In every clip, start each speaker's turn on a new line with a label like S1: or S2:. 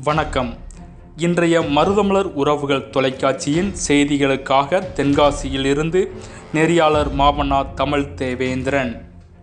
S1: வணக்கம் இன்றைய மருதமலர் உறவுகள் தொலைக்காட்சியின் செய்திகளுக்காக தென்காசியிலிருந்து நெறியாளர் மாமன்னா தமிழ் தேவேந்திரன்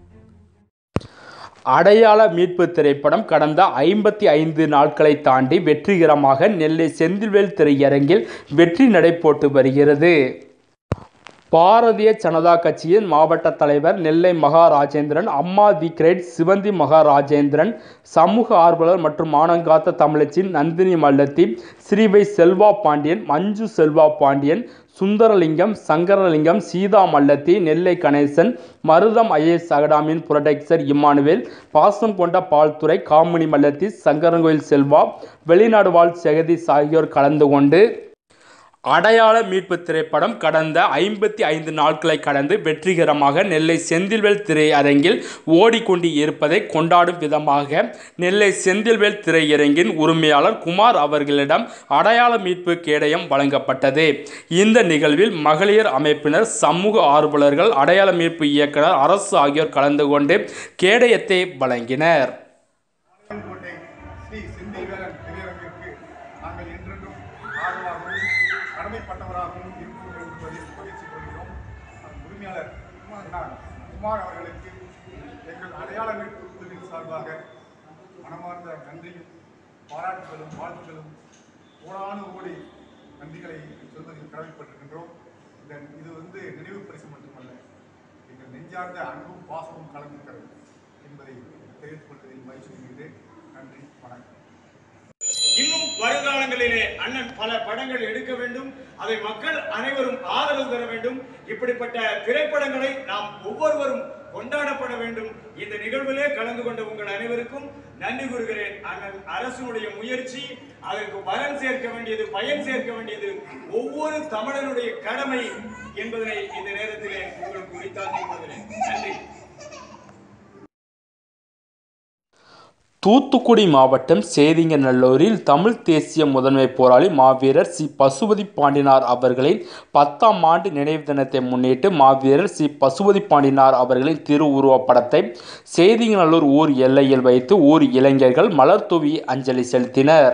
S1: அடையாள மீட்பு திரைப்படம் கடந்த ஐம்பத்தி ஐந்து நாட்களை தாண்டி வெற்றிகரமாக நெல்லை செந்தில்வேல் திரையரங்கில் வெற்றி நடைபோட்டு வருகிறது பாரதிய ஜனதா கட்சியின் மாவட்ட தலைவர் நெல்லை மகாராஜேந்திரன் அம்மா தி கிரேட் சிவந்தி மகாராஜேந்திரன் சமூக ஆர்வலர் மற்றும் மானங்காத்த தமிழச்சின் நந்தினி மல்லத்தி ஸ்ரீவை செல்வா பாண்டியன் மஞ்சு செல்வா பாண்டியன் சுந்தரலிங்கம் சங்கரலிங்கம் சீதா மல்லத்தி நெல்லை கணேசன் மருதம் ஐஎஸ் அகடாமின் புரொடெக்சர் இம்மானுவேல் பாசம் கொண்ட பால்துறை காமினி மல்லத்தி சங்கரங்கோயில் செல்வா வெளிநாடு வாழ் ஜெகதீஷ் ஆகியோர் கலந்து கொண்டு அடையாள மீட்பு திரைப்படம் கடந்த ஐம்பத்தி ஐந்து நாட்களை கடந்து வெற்றிகரமாக நெல்லை செந்தில்வேல் திரையரங்கில் ஓடிக்கொண்டு இருப்பதை கொண்டாடும் விதமாக நெல்லை செந்தில்வேல் திரையரங்கின் உரிமையாளர் குமார் அவர்களிடம் அடையாள மீட்பு கேடயம் வழங்கப்பட்டது இந்த நிகழ்வில் மகளிர் அமைப்பினர் சமூக ஆர்வலர்கள் அடையாள மீட்பு இயக்குனர் அரசு ஆகியோர் கலந்து கொண்டு கேடயத்தை வழங்கினர்
S2: கோட்டை ஸ்ரீ செந்தில்வேலன் திரையரங்கிற்கு நாங்கள் என்றென்றும் ஆதரவாகவும் கடமைப்பட்டவராகவும் இருப்போம் என்பதில் மகிழ்ச்சி கொள்கிறோம் அதன் உரிமையாளர் அண்ணா குமார் அவர்களுக்கு எங்கள் அடையாள மீட்பு குழுவின் சார்பாக மனமார்ந்த நன்றியும் பாராட்டுகளும் வாழ்த்துகளும் கோடானு கோடி நன்றிகளை சொல்வதில் கடமைப்பட்டிருக்கின்றோம் இந்த இது வந்து நினைவு பரிசு மட்டுமல்ல எங்கள் நெஞ்சார்ந்த அன்பும் பாசமும் கலந்திருக்கிறது என்பதை தெரிவித்துக் கொள்வதில் மகிழ்ச்சி கொள்கிறேன் நன்றி வணக்கம்
S3: இன்னும் வருங்காலங்களிலே அண்ணன் பல படங்கள் எடுக்க வேண்டும் அதை மக்கள் அனைவரும் ஆதரவு தர வேண்டும் இப்படிப்பட்ட திரைப்படங்களை நாம் ஒவ்வொருவரும் கொண்டாடப்பட வேண்டும் இந்த நிகழ்விலே கலந்து கொண்ட உங்கள் அனைவருக்கும் நன்றி கூறுகிறேன் அண்ணன் அரசினுடைய முயற்சி அதற்கு பலன் சேர்க்க வேண்டியது பயன் சேர்க்க வேண்டியது ஒவ்வொரு தமிழனுடைய கடமை என்பதனை இந்த நேரத்திலே உங்களுக்கு உரித்தாக்கி கொள்கிறேன் நன்றி
S1: தூத்துக்குடி மாவட்டம் சேதிங்கநல்லூரில் தமிழ் தேசிய முதன்மை போராளி மாவீரர் சி பசுபதி பாண்டினார் அவர்களின் பத்தாம் ஆண்டு நினைவு தினத்தை முன்னிட்டு மாவீரர் சி பசுபதி பாண்டினார் அவர்களின் திருவுருவப் படத்தை சேதிங்கநல்லூர் ஊர் எல்லையில் வைத்து ஊர் இளைஞர்கள் மலர் தூவி அஞ்சலி செலுத்தினர்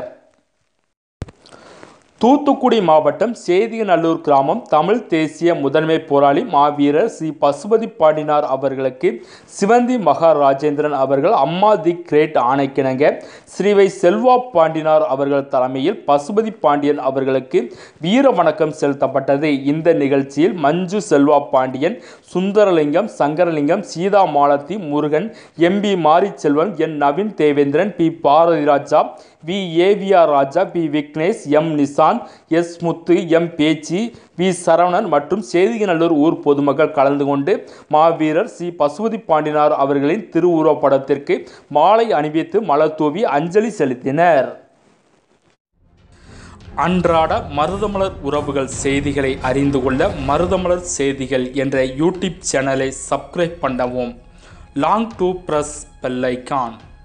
S1: தூத்துக்குடி மாவட்டம் சேதியநல்லூர் கிராமம் தமிழ் தேசிய முதன்மை போராளி மாவீரர் சி பசுபதி பாண்டினார் அவர்களுக்கு சிவந்தி மகாராஜேந்திரன் அவர்கள் அம்மா தி கிரேட் ஆணைக்கிணங்க ஸ்ரீவை செல்வா பாண்டினார் அவர்கள் தலைமையில் பசுபதி பாண்டியன் அவர்களுக்கு வீர வணக்கம் செலுத்தப்பட்டது இந்த நிகழ்ச்சியில் Manju Selva Pandiyan Sundaralingam Sankaralingam Seetha Malathi Murugan MP Marichelvan N Naveen Devendran P Bharathi Raja V AVR Raja P Vignesh M Nisan S Muthu M Pechi V Saravanan மற்றும் சேதிகநல்லூர் ஊர் பொதுமக்கள் கலந்து கொண்டு மாவீரர் சி பசுபதி பாண்டினார் அவர்களின் திருவுருவப் படத்திற்கு மாலை அணிவித்து மலர் தூவி அஞ்சலி செலுத்தினர் அன்றாட மருதமலர் உறவுகள் செய்திகளை அறிந்து கொள்ள மருதமலர் செய்திகள் என்ற யூடியூப் சேனலை சப்ஸ்கிரைப் பண்ணவும் லாங் டு ப்ரெஸ் பெல்லைக்கான்